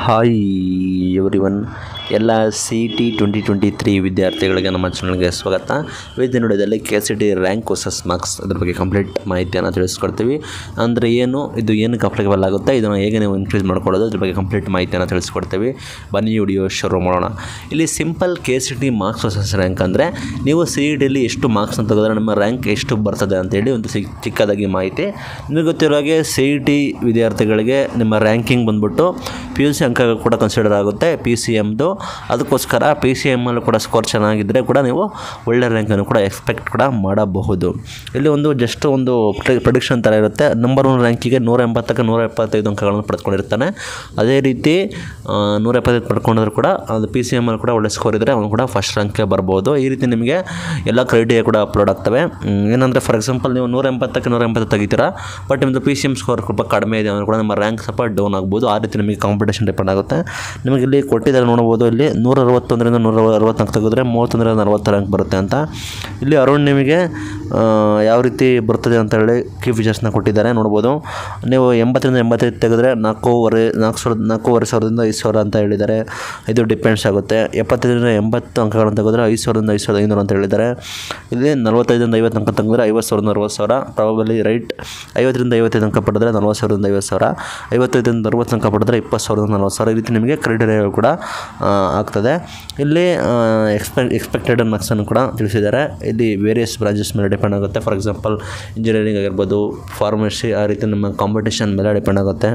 hi every one ಎಲ್ಲ C T twenty twenty three ವಿದ್ಯಾರ್ಥಿಗಳಿಗೆ ನಮ್ಮ ಚಾನಲ್ಗೆ ಸ್ವಾಗತ ವಿದ್ಯೆ ನುಡಿದಲ್ಲಿ K C T rank versus marks ಅದ್ರ ಬಗ್ಗೆ ಕಂಪ್ಲೀಟ್ ಮಾಹಿತಿಯನ್ನು ತಿಳಿಸ್ಕೊಡ್ತೀವಿ ಅಂದರೆ ಏನು ಇದು ಏನಕ್ಕೆ ಅಪ್ಲಿಕಬಲ್ ಆಗುತ್ತೆ ಇದನ್ನು ಹೇಗೆ ನೀವು ಇನ್ಕ್ರೀಸ್ ಮಾಡ್ಕೊಳ್ಳೋದು ಅದ್ರ ಬಗ್ಗೆ ಕಂಪ್ಲೀಟ್ ಮಾಹಿತಿಯನ್ನು ತಿಳಿಸ್ಕೊಡ್ತೀವಿ ಬನ್ನಿ ವಿಡಿಯೋ ಶುರು ಮಾಡೋಣ ಇಲ್ಲಿ simple K C T marks versus rank ಅಂದರೆ ನೀವು ಸಿ ಇ ಟಿಲಿ ಎಷ್ಟು ಮಾರ್ಕ್ಸ್ ಅಂತ ತೆಗೆದ್ರೆ ನಿಮ್ಮ ರ್ಯಾಂಕ್ ಎಷ್ಟು ಬರ್ತದೆ ಅಂತೇಳಿ ಒಂದು ಸಿ ಚಿಕ್ಕದಾಗಿ ಮಾಹಿತಿ ನಿಮಗೆ ಗೊತ್ತಿರೋ ಹಾಗೆ ಸಿ ಇ ಟಿ ವಿದ್ಯಾರ್ಥಿಗಳಿಗೆ ನಿಮ್ಮ ರ್ಯಾಂಕಿಂಗ್ ಬಂದ್ಬಿಟ್ಟು ಪಿ ಯು ಸಿ ಅಂಕ ಕೂಡ ಕನ್ಸಿಡರ್ ಆಗುತ್ತೆ ಪಿ ಸಿ ಎಮ್ದು ಅದಕ್ಕೋಸ್ಕರ ಪಿ ಸಿ ಎಮ್ಮಲ್ಲೂ ಕೂಡ ಸ್ಕೋರ್ ಚೆನ್ನಾಗಿದ್ದರೆ ಕೂಡ ನೀವು ಒಳ್ಳೆ ರ್ಯಾಂಕನ್ನು ಕೂಡ ಎಕ್ಸ್ಪೆಕ್ಟ್ ಕೂಡ ಮಾಡಬಹುದು ಇಲ್ಲಿ ಒಂದು ಜಸ್ಟ್ ಒಂದು ಪ್ರೊಡಿಕ್ಷನ್ ಥರ ಇರುತ್ತೆ ನಂಬರ್ ಒನ್ ರ್ಯಾಂಕಿಗೆ ನೂರ ಎಂಬತ್ತಕ್ಕೆ ನೂರ ಎಪ್ಪತ್ತೈದು ಅಂಕಗಳನ್ನು ಪಡೆದುಕೊಂಡಿರ್ತಾನೆ ಅದೇ ರೀತಿ ಆ, ನೂರ ಎಪ್ಪತ್ತೈದು ಪಡ್ಕೊಂಡ್ರು ಕೂಡ ಅದು ಪಿ ಸಿ ಎಮ್ಮಲ್ಲಿ ಕೂಡ ಒಳ್ಳೆ ಸ್ಕೋರ್ ಇದ್ದರೆ ಅವನು ಕೂಡ ಫಸ್ಟ್ ರ್ಯಾಂಕ್ಗೆ ಬರ್ಬೋದು ಈ ರೀತಿ ನಿಮಗೆ ಎಲ್ಲ ಕ್ರೈಟೀರಿಯಾ ಕೂಡ ಅಪ್ಲೋಡ್ ಆಗ್ತವೆ ಹ್ಮ್, ಏನಂದರೆ ಫಾರ್ ಎಕ್ಸಾಂಪಲ್ ನೀವು ನೂರ ಎಂಬತ್ತಕ್ಕೆ ನೂರ ಎಂಬತ್ತು ತೆಗಿತೀರಾ ಬಟ್ ನಿಮ್ಮದು ಪಿ ಸಿ ಎಮ್ ಸ್ಕೋರ್ ಸ್ವಲ್ಪ ಕಡಿಮೆ ಇದೆ ಅಂದರೆ ಕೂಡ ನಿಮ್ಮ ರ್ಯಾಂಕ್ ಸ್ವಲ್ಪ ಡೌನ್ ಆಗ್ಬೋದು ಆ ರೀತಿ ನಿಮಗೆ ಕಾಂಪಿಟೇಷನ್ ಡಿಪೆಂಡ್ ಆಗುತ್ತೆ ನಿಮಗೆ ಇಲ್ಲಿ ಕೊಟ್ಟಿದ್ದಾರೆ ನೋಡ್ಬೋದು ಇಲ್ಲಿ ನೂರ ಅರವತ್ತೊಂದರಿಂದ ನೂರ ಅರವತ್ತು ಅಂಕ ತೆಗೆದ್ರೆ ಮೂವತ್ತೊಂದರಿಂದ ನಲವತ್ತು ರ್ಯಾಂಕ್ ಬರುತ್ತೆ ಅಂತ ಇಲ್ಲಿ ಅರೌಂಡ್ ನಿಮಗೆ ಆ, ಯಾವ ರೀತಿ ಬರ್ತದೆ ಅಂತ ಹೇಳಿ ಕೀ ಫೀಚರ್ಸ್ನ ಕೊಟ್ಟಿದ್ದಾರೆ ನೋಡ್ಬೋದು ನೀವು ಎಂಬತ್ತರಿಂದ ಎಂಬತ್ತೈದು ತೆಗೆದ್ರೆ ನಾಲ್ಕೂವರೆ ನಾಲ್ಕು ಸಾವಿರದ ನಾಲ್ಕೂವರೆ ಸಾವಿರದಿಂದ ಐದು ಸಾವಿರ ಅಂತ ಹೇಳಿದ್ದಾರೆ ಇದು ಡಿಪೆಂಡ್ಸ್ ಆಗುತ್ತೆ ಎಪ್ಪತ್ತೈದರಿಂದ ಎಂಬತ್ತು ಅಂಕಗಳನ್ನು ತೆಗೆದ್ರೆ ಐದು ಸಾವಿರದಿಂದ ಐದು ಸಾವಿರದ ಐನೂರು ಅಂತ ಹೇಳಿದ್ದಾರೆ ಇಲ್ಲಿ ನಲವತ್ತೈದರಿಂದ ಐವತ್ತು ಅಂಕ ತೆಗೆದ್ರೆ ಐವತ್ತು ಸಾವಿರದ ಅರವತ್ತು ಸಾವಿರ ಪ್ರಾಬಲಿ ರೈಟ್ ಐವತ್ತರಿಂದ ಐವತ್ತೈದು ಅಂಕ ಪಡೆದ್ರೆ ನಲ್ವತ್ತು ಸಾವಿರದಿಂದ ಐವತ್ತು ಸಾವಿರ ಐವತ್ತೈದರಿಂದ ಅರವತ್ತು ಅಂಕ ಪಡೆದ್ರೆ ಇಪ್ಪತ್ತು ಸಾವಿರದಿಂದ ನಲ್ವತ್ತು ಸಾವಿರ ಈ ರೀತಿ ನಿಮಗೆ ಕ್ರೈಟೀರಿಯಾ ಕೂಡ ಆ, ಆಗ್ತದೆ ಇಲ್ಲಿ ಎಕ್ಸ್ಪೆಕ್ಟ್ ಎಕ್ಸ್ಪೆಕ್ಟೆಡ್ ಮಾರ್ಕ್ಸನ್ನು ಕೂಡ ತಿಳಿಸಿದ್ದಾರೆ ಇಲ್ಲಿ ವೇರಿಯಸ್ ಬ್ರಾಂಚಸ್ ಮೇಲೆ ಡಿಪೆಂಡ್ ಆಗುತ್ತೆ ಫಾರ್ ಎಕ್ಸಾಂಪಲ್ ಇಂಜಿನಿಯರಿಂಗ್ ಆಗಿರ್ಬೋದು ಫಾರ್ಮಸಿ ಆ ರೀತಿ ನಮ್ಮ ಕಾಂಪಿಟೇಷನ್ ಮೇಲೆ ಡಿಪೆಂಡ್ ಆಗುತ್ತೆ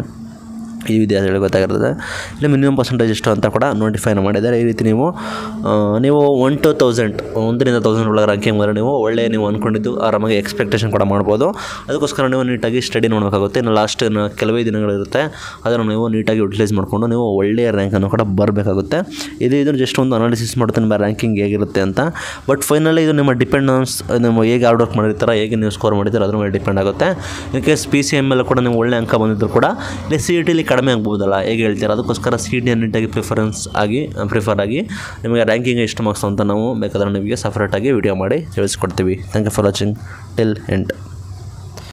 ಈ ವಿದ್ಯಾರ್ಥಿಗಳಿಗೆ ಗೊತ್ತಾಗಿರ್ತದೆ ಇಲ್ಲಿ ಮಿನಿಮಮ್ ಪರ್ಸೆಂಟೇಜ್ ಎಷ್ಟು ಅಂತ ಕೂಡ ನೋಟಿಫೈನ ಮಾಡಿದ್ದಾರೆ ಈ ರೀತಿ ನೀವು ಆ, ನೀವು ಒನ್ ಟು ತೌಸಂಡ್ ಒಂದರಿಂದ ತೌಸಂಡ್ ಒಳಗೆ ರ್ಯಾಂಕಿಂಗ್ ಬಂದರೆ ನೀವು ಒಳ್ಳೆ ನೀವು ಅಂದ್ಕೊಂಡಿದ್ದು ಆರಾಮಾಗಿ ಎಕ್ಸ್ಪೆಕ್ಟೇಷನ್ ಕೂಡ ಮಾಡ್ಬೋದು ಅದಕ್ಕೋಸ್ಕರ ನೀವು ನೀಟಾಗಿ ಸ್ಟಡಿ ನೋಡಬೇಕಾಗುತ್ತೆ ಇನ್ನು ಲಾಸ್ಟ್ ಇನ್ನು ಕೆಲವೇ ದಿನಗಳಿರುತ್ತೆ ಅದನ್ನು ನೀವು ನೀಟಾಗಿ ಯುಟಿಲೈಸ್ ಮಾಡಿಕೊಂಡು ನೀವು ಒಳ್ಳೆಯ ರ್ಯಾಂಕನ್ನು ಕೂಡ ಬರಬೇಕಾಗುತ್ತೆ ಇದು ಇದು ಜಸ್ಟ್ ಒಂದು ಅನಾಲಿಸಿಸ್ ಮಾಡುತ್ತೆ ನಿಮ್ಮ ರ್ಯಾಂಕಿಂಗ್ ಹೇಗಿರುತ್ತೆ ಅಂತ ಬಟ್ ಫೈನಲಿ ಇದು ನಿಮ್ಮ ಡಿಪೆಂಡೆನ್ಸ್ ನೀವು ಹೇಗೆ ಹಾರ್ಡ್ ವರ್ಕ್ ಮಾಡಿರ್ತಾರ ಹೇಗೆ ನೀವು ಸ್ಕೋರ್ ಮಾಡಿರ್ತಾರೆ ಅದ್ರ ಮೇಲೆ ಡಿಪೆಂಡ್ ಆಗುತ್ತೆ in case P C M ಮೇಲೆ ಕೂಡ ನೀವು ಒಳ್ಳೆ ಅಂಕ ಬಂದಿದ್ರು ಕೂಡ ಇಲ್ಲಿ ಸಿ ಇ ಟಿಲಿ ಕಡಿಮೆ ಆಗ್ಬೋದಲ್ಲ ಹೇಗೆ ಹೇಳ್ತೀರಾ ಅದಕ್ಕೋಸ್ಕರ ಸಿ ಟಿ ನೀಟಾಗಿ ಪ್ರಿಫರೆನ್ಸ್ ಆಗಿ ಪ್ರಿಫರ್ ಆಗಿ ನಿಮಗೆ ರ್ಯಾಂಕಿಂಗ್ ಎಷ್ಟು ಮಾರ್ಕ್ಸ್ ಅಂತ ನಾವು ಬೇಕಾದ್ರೆ ನಿಮಗೆ ಸಪ್ರೇಟಾಗಿ ವಿಡಿಯೋ ಮಾಡಿ ತಿಳಿಸ್ಕೊಡ್ತೀವಿ thank you for watching till end